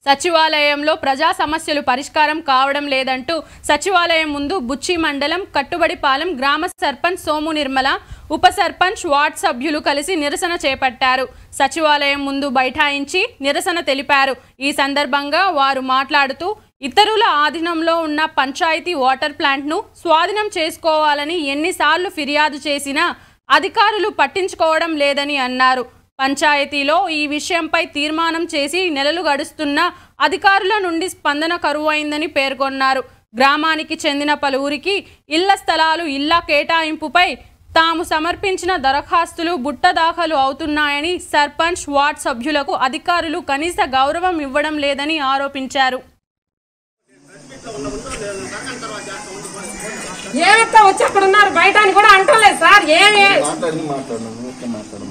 సచివాలయంలో ప్రజా సమస్యలు పరిష్కారం కావడం లేదంటూ సచివాలయం ముందు బుచ్చి మండలం కట్టుబడిపాలెం గ్రామ సర్పంచ్ సోము నిర్మల ఉప సర్పంచ్ వార్డ్ సభ్యులు కలిసి నిరసన చేపట్టారు సచివాలయం ముందు బైఠాయించి నిరసన తెలిపారు ఈ సందర్భంగా వారు మాట్లాడుతూ ఇతరుల ఆధీనంలో ఉన్న పంచాయతీ వాటర్ ప్లాంట్ను స్వాధీనం చేసుకోవాలని ఎన్నిసార్లు ఫిర్యాదు చేసినా అధికారులు పట్టించుకోవడం లేదని అన్నారు పంచాయతీలో ఈ విషయంపై తీర్మానం చేసి నెలలు గడుస్తున్నా అధికారుల నుండి స్పందన కరువైందని పేర్కొన్నారు గ్రామానికి చెందిన పలువురికి ఇళ్ల స్థలాలు ఇళ్ల కేటాయింపుపై తాము సమర్పించిన దరఖాస్తులు బుట్ట దాఖలు అవుతున్నాయని సర్పంచ్ వార్డ్ సభ్యులకు అధికారులు కనీస గౌరవం ఇవ్వడం లేదని ఆరోపించారు ఏమిటో వచ్చి అక్కడ ఉన్నారు బయట అని కూడా అంటలేదు సార్ ఏమి మాట్లాడి మాట్లాడను ఊరికే మాట్లాడను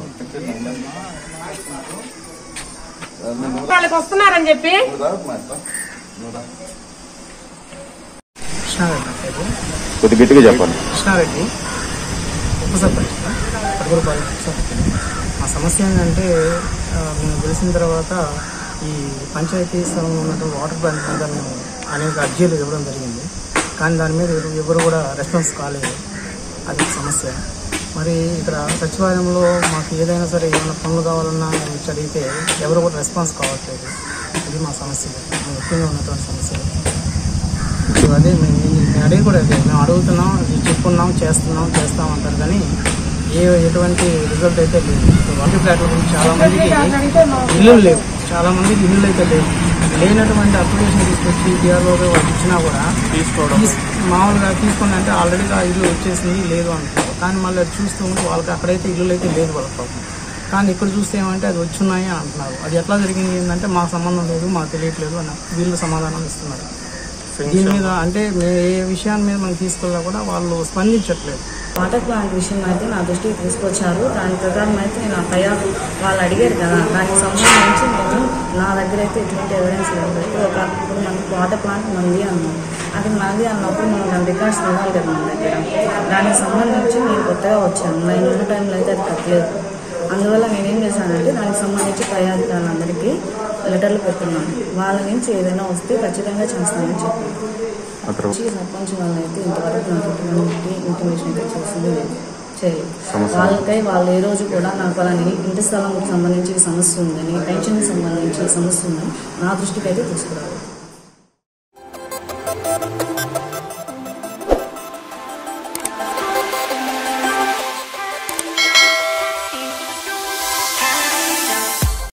వాళ్ళకి వస్తున్నారని చెప్పి నువ్వు రా మాట్లా నువ్వు రా కృష్ణారెడ్డి నా పేరు కొద్ది గట్టిగా చెప్పండి కృష్ణారెడ్డి ఉప సర్పంచ్ పడుగురుపాలెం ఉప సర్పంచ్ మా సమస్య ఏంటంటే ఆ, మేము గెలిచిన తర్వాత ఈ పంచాయతీ స్థలంలో ఉన్నటువంటి వాటర్ ప్లాంట్ మీద మేము అనేక అర్జీలు ఇవ్వడం జరిగింది కానీ దాని మీద ఎవరు- ఎవరు కూడా రెస్పాన్స్ కాలేదు అది ఒక సమస్య మరి ఇక్కడ సచివాలయంలో మాకు ఏదైనా సరే ఏమైనా పనులు కావాలన్నా మేము వచ్చి అడిగితే ఎవరు కూడా రెస్పాన్స్ కావట్లేదు ఇది మా సమస్య మేము ముఖ్యంగా ఉన్నటువంటి సమస్య ఇప్పుడు అదే మేము మేము అడిగి కూడా అదే మేము అడుగుతున్నాం ఇది చెప్పుకున్నాం చేస్తున్నాం చేస్తాం అంటారు కానీ ఏ ఎటువంటి రిజల్ట్ అయితే లేదు ఇప్పుడు వాటర్ ఫ్లాట్ల గురించి చాలా మందికి ఇల్లు లేవు చాలా మందికి ఇల్లు అయితే లేవు లేనటువంటి అప్లికేషన్ తీసుకొచ్చి డిఆర్ఓ వాళ్ళకి ఇచ్చినా కూడా తీసుకోవడం మామూలుగా తీసుకోండి అంటే ఆల్రెడీ ఆ ఇల్లు వచ్చేసింది లేదు అంటున్నారు కానీ మళ్ళీ అది చూస్తూ ఉంటే వాళ్ళకి అక్కడైతే ఇల్లు అయితే లేదు వాళ్ళ పాపం కానీ ఇక్కడ చూస్తే ఏమంటే అది వచ్చున్నాయి అని అంటున్నారు అది ఎట్లా జరిగింది ఏంటంటే మాకు సంబంధం లేదు మాకు తెలియట్లేదు అని వీళ్ళు సమాధానం ఇస్తున్నారు దీని మీద అంటే మే ఏ విషయాన్ని మీద మనం తీసుకెళ్ళినా కూడా వాళ్ళు స్పందించట్లేదు వాటర్ ప్లాంట్ విషయం అయితే నా దృష్టికి తీసుకొచ్చారు దాని ప్రకారం అయితే నేను ఆ ఫైర్ వాళ్ళు అడిగారు కదా దానికి సంబంధించి నేను నా దగ్గర అయితే ఎటువంటి ఎవిడెన్స్ లేదు అయితే ఒక ఇప్పుడు మనకి వాటర్ ప్లాంట్ మంది అన్నాం అది మంది అన్నప్పుడు మనం దాని రికార్డ్స్ ఉండాలి కదా మన దగ్గర దానికి సంబంధించి నేను కొత్తగా వచ్చాను నేను ఉన్న టైంలో అయితే అది కట్టలేదు అందువల్ల నేనేం చేశానంటే దానికి సంబంధించి పై అధికారులందరికీ లెటర్లు పెడుతున్నాను వాళ్ళ నుంచి ఏదైనా వస్తే ఖచ్చితంగా చేస్తానని చెప్పాను వచ్చి సర్పంచ్ వాళ్ళు అయితే ఇంతవరకు నాకు ఎటువంటి ఇంటిమేషన్ అయితే చేసింది లేదు చేయలేదు వాళ్ళకై వాళ్ళు ఏ రోజు కూడా నాకు అలాని ఇంటి స్థలంకి సంబంధించి సమస్య ఉందని పెన్షన్ సంబంధించి సమస్య ఉందని నా దృష్టికి అయితే తీసుకురాలేదు